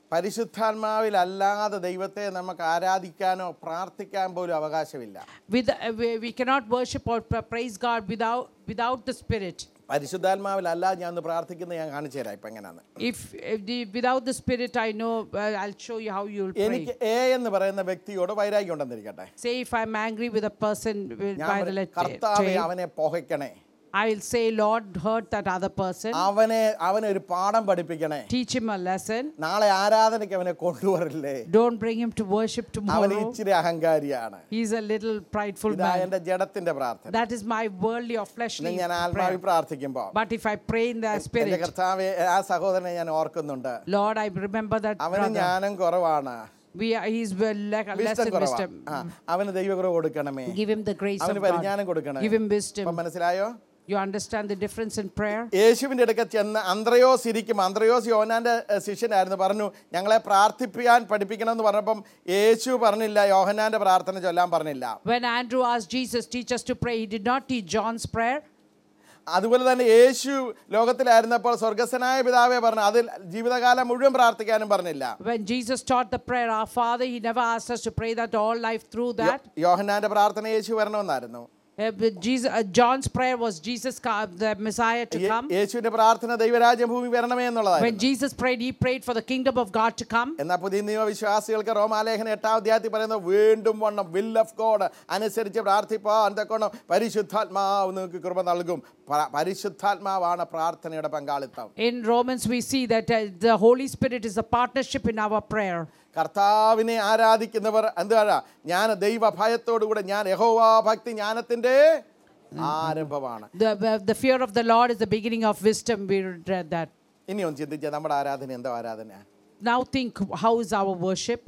പരിശുദ്ധാത്മാവിലല്ലാതെ ദൈവത്തെ നമുക്ക് ആരാധിക്കാനോ പ്രാർത്ഥിക്കാൻ പോലും അവകാശമില്ല With, uh, we, we cannot worship or pra- praise God without, without the Spirit. പരിശുദ്ധാത്മാവിലല്ലാതെ ഞാൻ ഒന്ന് പ്രാർത്ഥിക്കുന്നത് ഞാൻ കാണിച്ചു തരാം ഇപ്പം എങ്ങനെയാണ് If, if the, without the Spirit, I know, uh, I'll show you how you'll എനിക്ക് pray. എ എന്ന് പറയുന്ന വ്യക്തിയോട് വൈരാഗ്യം ഉണ്ടെന്നിരിക്കട്ടെ Say if I'm angry with a person with, ഞാൻ by the പറയും, letter കർത്താവെ J, അവനെ പുകയ്ക്കണേ I'll say, Lord, hurt that other person. അവനെ അവനെ ഒരു പാഠം പഠിപ്പിക്കണേ Teach him a lesson. നാളെ ആരാധനയ്ക്ക് അവനെ കൊണ്ടുവരില്ലേ Don't bring him to worship അവൻ tomorrow. ഇച്ചിരി അഹങ്കാരിയാണ് He's a little prideful ഇതാ man. എന്റെ ജഡത്തിന്റെ പ്രാർത്ഥന That is my worldly or ഇന്ന് fleshly ഞാൻ ആത്മാവിൽ prayer. പ്രാർത്ഥിക്കുമ്പോ But if I pray in the എന്റെ spirit, കർത്താവെ ആ സഹോദരനെ ഞാൻ ഓർക്കുന്നുണ്ട് Lord, I remember that അവന് brother. ജ്ഞാനം കുറവാണ് We are, he's well, like, less വിഷ്ടം in കുറവാണ് wisdom. ആ, അവന് ദൈവകുറവ് കൊടുക്കണമേ Give him the grace of അവന് God. പരിജ്ഞാനം കൊടുക്കണേ Give him ഇപ്പൊ wisdom. മനസ്സിലായോ You understand the difference in prayer? യേശുവിൻ്റെ അടുക്ക ചെന്ന് അന്ത്രയോസ് ഇരിക്കും അന്ത്രയോസ് യോഹനാന്റെ ഏഹ്, ശിഷ്യനായിരുന്നു പറഞ്ഞു ഞങ്ങളെ പ്രാർത്ഥിപ്പിക്കാൻ പഠിപ്പിക്കണം എന്ന് പറഞ്ഞപ്പം യേശു പറഞ്ഞില്ല യോഹനാന്റെ പ്രാർത്ഥന ചൊല്ലാൻ പറഞ്ഞില്ല When Andrew asked Jesus, teach us to pray, he did not teach John's prayer. അതുപോലെ തന്നെ യേശു ലോകത്തിലായിരുന്നപ്പോൾ സ്വർഗസ്വനായ പിതാവെ പറഞ്ഞു അതിൽ ജീവിതകാലം മുഴുവൻ പ്രാർത്ഥിക്കാനും പറഞ്ഞില്ല When Jesus taught the prayer, Our Father, he never asked us to pray that all life through that. യോഹനാന്റെ പ്രാർത്ഥന യേശു വരണമെന്നായിരുന്നു Uh, but Jesus, uh, John's prayer was Jesus, ca- the Messiah, to Yeh- come. യേശുവിന്റെ പ്രാർത്ഥന ദൈവരാജ്യം ഭൂമി വരണമേ When എന്നുള്ളതായിരുന്നു Jesus prayed, he prayed for the kingdom of God to come. എന്നാൽ പുതിയ നിയമവിശ്വാസികൾക്ക് റോമാലേഖന എട്ടാം അധ്യായത്തിൽ പറയുന്നത് വീണ്ടും വണ്ണം വിൽ ഓഫ് ഗോഡ് അനുസരിച്ച് പ്രാർത്ഥിപ്പാ എന്തൊക്കെണ്ണം പരിശുദ്ധാത്മാവ് നിങ്ങൾക്ക് കൃപ നൽകും പ- പരിശുദ്ധാത്മാവാണ് പ്രാർത്ഥനയുടെ പങ്കാളിത്തം In Romans, we see that uh, the Holy Spirit is a partnership in our prayer. കർത്താവിനെ ആരാധിക്കുന്നവർ എന്താണ് ഞാൻ ദൈവ ഭയത്തോടുകൂടെ ഞാൻ യഹോവാ ഭക്തി ജ്ഞാനത്തിന്റെ ആരംഭമാണ് The, the, the fear of the Lord is the beginning of wisdom. We read that. ഇനി ഒന്ന് ചിന്തിച്ച നമ്മുടെ ആരാധന എന്തോ ആരാധന Now think, how is our worship?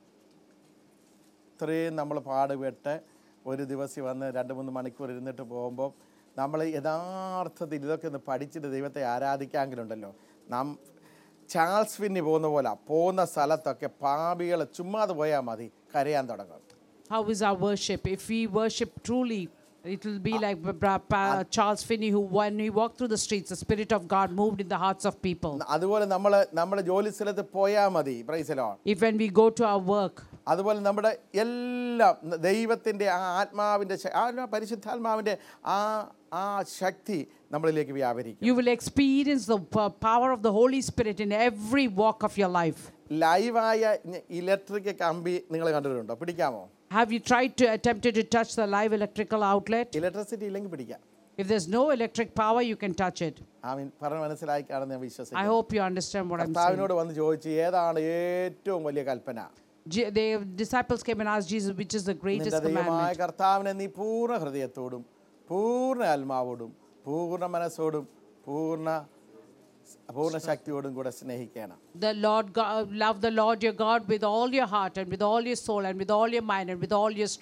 ഇത്രയും നമ്മൾ പാടുപെട്ട് ഒരു ദിവസം വന്ന് രണ്ട് മൂന്ന് മണിക്കൂർ ഇരുന്നിട്ട് പോകുമ്പോൾ നമ്മൾ യഥാർത്ഥത്തിൽ ഇതൊക്കെ ഒന്ന് പഠിച്ചിട്ട് ദൈവത്തെ ആരാധിക്കാമെങ്കിലുണ്ടല്ലോ നാം ചാൾസ് ഫിന്നി പോകുന്ന പോലെ പോകുന്ന സ്ഥലത്തൊക്കെ പാപികൾ ചുമ്മാതെ പോയാൽ മതി കരയാൻ തുടങ്ങും How is our worship? If we worship truly, it will be like Bra- Pa- Charles Finney, who, when he walked through the streets, the Spirit of God moved in the hearts of people. അതുപോലെ നമ്മൾ നമ്മുടെ ജോലി സ്ഥലത്ത് പോയാൽ മതി പ്രൈസലോ If when we go to our work, അതുപോലെ നമ്മുടെ എല്ലാം ദൈവത്തിൻ്റെ ആ ആത്മാവിൻ്റെ ശ- ആ പരിശുദ്ധാത്മാവിൻ്റെ ആ ആ ശക്തി നമ്മളിലേക്ക് വ്യാപരിക്കും you will experience the p- power of the Holy Spirit in every walk of your life. ലൈവായ ഇലക്ട്രിക് കമ്പി നിങ്ങൾ കണ്ടിട്ടുണ്ടോ പിടിക്കാമോ Have you tried to attempted to touch the live electrical outlet? Electricity ഇല്ലെങ്കിൽ പിടിക്കാം If there's no electric power, you can touch it. ആ മീൻ പറഞ്ഞ് മനസ്സിലായി കാണുന്ന ഞാൻ I വിശ്വസിക്കുന്നു hope you understand what I'm saying. കർത്താവിനോട് വന്ന് ചോദിച്ചു ഏതാണ് ഏറ്റവും വലിയ കൽപ്പന Je- the disciples came and asked Jesus, which is the greatest നിന്റെ ദൈവമായ commandment? കർത്താവിനെ നീ പൂർണ്ണ ഹൃദയത്തോടും പൂർണ്ണ ആത്മാവോടും പൂർണ്ണ മനസ്സോടും പൂർണ്ണ പൂർണ്ണ ശക്തിയോടും കൂടെ സ്നേഹിക്കണം The Lord God, love the Lord your God with all your heart and with all your soul and with all your mind and with all your strength.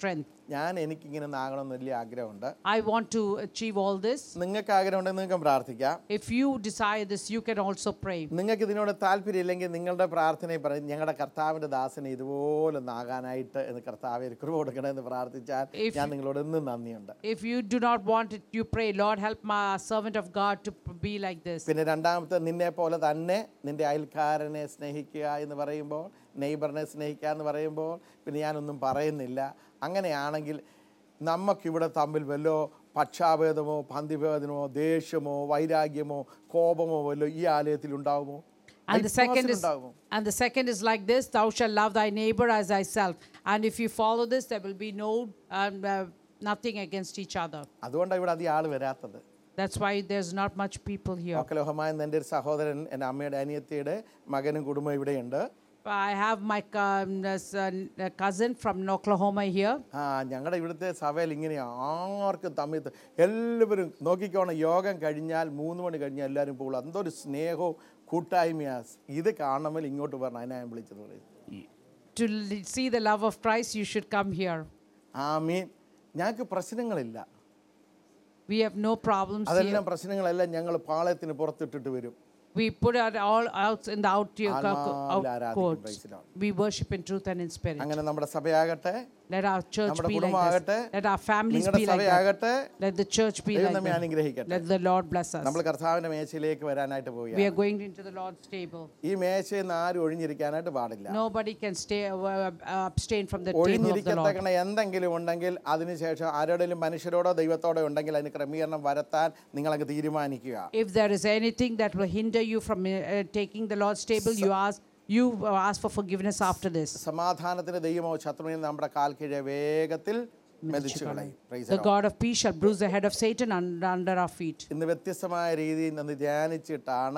ഞാൻ എനിക്കിങ്ങനെ ഒന്ന് ആകണമെന്ന് വലിയ ആഗ്രഹമുണ്ട് I want to achieve all this. നിങ്ങൾക്ക് ആഗ്രഹമുണ്ടെങ്കിൽ നിങ്ങൾക്ക് പ്രാർത്ഥിക്കാം If you desire this, you can also pray. നിങ്ങൾക്ക് ഇതിനോട് താല്പര്യമില്ലെങ്കിൽ നിങ്ങളുടെ പ്രാർത്ഥനയിൽ പറയും ഞങ്ങളുടെ കർത്താവിൻ്റെ ദാസനെ ഇതുപോലെ ഒന്ന് ആകാനായിട്ട് എന്ന് കർത്താവ് കൃപ കൊടുക്കണമെന്ന് പ്രാർത്ഥിച്ചാൽ If- ഞാൻ നിങ്ങളോട് എന്നും നന്ദിയുണ്ട് If you do not want it, you pray, Lord, help my servant of God to p- be like this. പിന്നെ രണ്ടാമത്തെ നിന്നെ പോലെ തന്നെ നിന്റെ അയൽക്കാരനെ സ്നേഹിക്കുക എന്ന് പറയുമ്പോൾ നെയ്ബറിനെ സ്നേഹിക്കുക എന്ന് പറയുമ്പോൾ പിന്നെ ഞാനൊന്നും പറയുന്നില്ല അങ്ങനെയാണെങ്കിൽ നമുക്കിവിടെ തമ്മിൽ വല്ലോ പക്ഷാഭേദമോ പന്തിഭേദമോ ദേഷ്യമോ വൈരാഗ്യമോ കോപമോ വല്ലോ ഈ ആലയത്തിൽ ഉണ്ടാകുമോ And the second is ഉണ്ടാകുമോ and the second is like this: Thou shalt love thy neighbor as thyself. And if you follow this, there will be no um, uh, nothing against each other. അതുകൊണ്ടാണ് ഇവിടെ അധികം ആൾ വരാത്തത് That's why there's not much people here. ഓക്കലോഹമായ എൻ്റെ ഒരു സഹോദരൻ എൻ്റെ അമ്മയുടെ അനിയത്തിയുടെ മകനും കുടുംബം ഇവിടെയുണ്ട് I have my um, uh, son, uh, cousin from Oklahoma here. ആ ഞങ്ങളുടെ ഇവിടുത്തെ സഭയിൽ ഇങ്ങനെയാണ് ആർക്കും തമ്മിൽ ത- എല്ലാവരും നോക്കിക്കോണം യോഗം കഴിഞ്ഞാൽ മൂന്ന് മണി കഴിഞ്ഞാൽ എല്ലാവരും പോകുള്ളൂ എന്തൊരു സ്നേഹവും കൂട്ടായ്മയാ ഇത് കാണണമെങ്കിൽ ഇങ്ങോട്ട് പറഞ്ഞു അതിനാ ഞാൻ വിളിച്ചത് പറയും To l- see the love of Christ, you should come here. ആ മീൻ ഞങ്ങൾക്ക് പ്രശ്നങ്ങളില്ല We have no problems here. അതെല്ലാം പ്രശ്നങ്ങളെല്ലാം ഞങ്ങൾ പാളയത്തിന് പുറത്തിട്ടിട്ട് വരും We put it all out in the out, ആത്മാവിൽ out ആരാധിക്കും, courts. praise the Lord. We worship in truth and in spirit. അങ്ങനെ നമ്മുടെ സഭയാകട്ടെ Let our church നമ്മുടെ be like കുടുംബമാകട്ടെ this. Let our families നിങ്ങളുടെ be like that. സഭയാകട്ടെ Let the church be ദൈവം like നമ്മെ that. അനുഗ്രഹിക്കട്ടെ Let the Lord bless us. നമ്മൾ കർത്താവിന്റെ മേശയിലേക്ക് വരാനായിട്ട് We പോവുകയാണ് are going into the Lord's table. ഈ മേശയിൽ നിന്ന് ആരും ഒഴിഞ്ഞിരിക്കാനായിട്ട് പാടില്ല Nobody can stay uh, uh, abstain from the table of the Lord. ഒഴിഞ്ഞിരിക്കത്തക്കണ എന്തെങ്കിലും ഉണ്ടെങ്കിൽ അതിനുശേഷം ആരോടെങ്കിലും മനുഷ്യരോടോ ദൈവത്തോടോ ഉണ്ടെങ്കിൽ അതിന് ക്രമീകരണം വരുത്താൻ നിങ്ങളങ്ങ് തീരുമാനിക്കുക If there is anything that will hinder you from uh, uh, taking the Lord's table, you ask you uh, ask for forgiveness after this. സമാധാനത്തിന്റെ ദൈവമോ ശത്രുവിനെ നമ്മുടെ കാൽ കീഴെ വേഗത്തിൽ മെതിച്ചു കളയും Praise the The Lord. God of peace shall bruise the head of Satan under, under our feet. ഇന്ന് വ്യത്യസ്തമായ രീതിയിൽ നിന്ന് ധ്യാനിച്ചിട്ടാണ്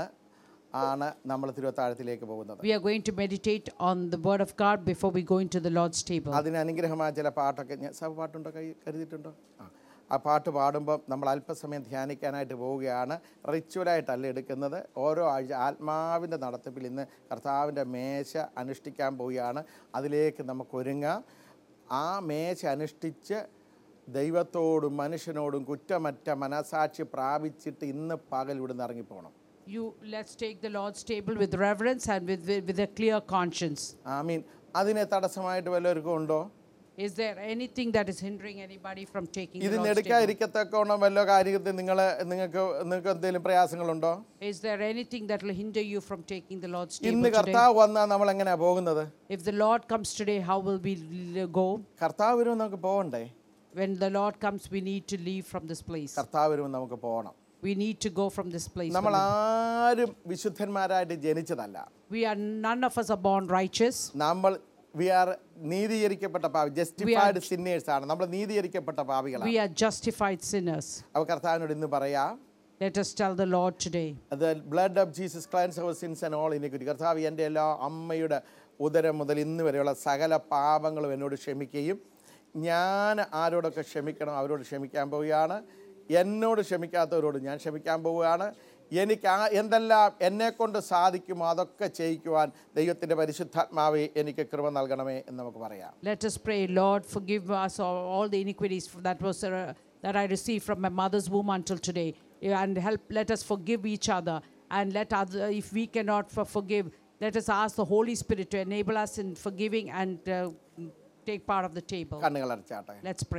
ആണ് നമ്മൾ തിരുവത്താഴത്തിലേക്ക് പോകുന്നത് We are going to meditate on the word of God before we go into the Lord's table. അതിന് അനുഗ്രഹമായ ചില പാട്ടൊക്കെ ഞാൻ സഭ പാട്ടുണ്ടോ കൈ കരുതിയിട്ടുണ്ടോ ആ ആ പാട്ട് പാടുമ്പോൾ നമ്മൾ അല്പസമയം ധ്യാനിക്കാനായിട്ട് പോവുകയാണ് റിച്വലായിട്ടല്ല എടുക്കുന്നത് ഓരോ ആഴ്ച ആത്മാവിൻ്റെ നടത്തിപ്പിൽ ഇന്ന് കർത്താവിൻ്റെ മേശ അനുഷ്ഠിക്കാൻ പോവുകയാണ് അതിലേക്ക് നമുക്ക് ഒരുങ്ങാം ആ മേശ അനുഷ്ഠിച്ച് ദൈവത്തോടും മനുഷ്യനോടും കുറ്റമറ്റ മനസാക്ഷി പ്രാപിച്ചിട്ട് ഇന്ന് പകൽ ഇവിടുന്ന് ഇറങ്ങിപ്പോകണം You let's take the Lord's table with reverence and with, with, with a clear conscience. I mean അതിനെ തടസ്സമായിട്ട് വല്ലവർക്കും ഉണ്ടോ Is there anything that is hindering anybody from taking the ഇതിന് Lord's table? എടുക്കാതിരിക്കത്തക്കോണം വല്ല കാര്യത്തിൽ നിങ്ങൾ നിങ്ങൾക്ക് നിങ്ങൾക്ക് എന്തെങ്കിലും പ്രയാസങ്ങളുണ്ടോ Is there anything that will hinder you from taking the Lord's table ഇന്ന് today? കർത്താവ് വന്നാൽ നമ്മൾ എങ്ങനെയാ പോകുന്നത് If the Lord comes today, how will we l- go? കർത്താവ് വരുമ്പോൾ നമുക്ക് പോകണ്ടേ When the Lord comes, we need to leave from this place. കർത്താവ് വരുമ്പോൾ നമുക്ക് പോകണം We need to go from this place. നമ്മൾ ആരും വിശുദ്ധന്മാരായിട്ട് ജനിച്ചതല്ല We are none of us are born righteous. നമ്മൾ വി ആർ നീതീകരിക്കപ്പെട്ട പാവി ജസ്റ്റിഫൈഡ് സിന്നേഴ്സ് ആണ് നമ്മൾ നീതീകരിക്കപ്പെട്ട പാവികളാണ് We are justified sinners. അവ കർത്താവിനോട് ഇന്ന് പറയാം Let us tell the Lord today. the blood of Jesus cleanse our sins and all iniquity കർത്താവ് എൻ്റെ എല്ലാ അമ്മയുടെ ഉദരം മുതൽ ഇന്ന് വരെയുള്ള സകല പാപങ്ങളും എന്നോട് ക്ഷമിക്കുകയും ഞാൻ ആരോടൊക്കെ ക്ഷമിക്കണം അവരോട് ക്ഷമിക്കാൻ പോവുകയാണ് എന്നോട് ക്ഷമിക്കാത്തവരോട് ഞാൻ ക്ഷമിക്കാൻ പോവുകയാണ് എനിക്ക് ആ എന്തെല്ലാം എന്നെക്കൊണ്ട് സാധിക്കുമോ അതൊക്കെ ചെയ്യിക്കുവാൻ ദൈവത്തിൻ്റെ പരിശുദ്ധാത്മാവെ എനിക്ക് കൃപ നൽകണമേ എന്ന് നമുക്ക് പറയാം Let us pray, Lord, forgive us all, all the iniquities that was uh, that I received from my mother's womb until today, and help. Let us forgive each other, and let other. If we cannot for- forgive, let us ask the Holy Spirit to enable us in forgiving and uh, take part of the table. കണ്ണുകൾ അടച്ചാട്ടെ Let's pray.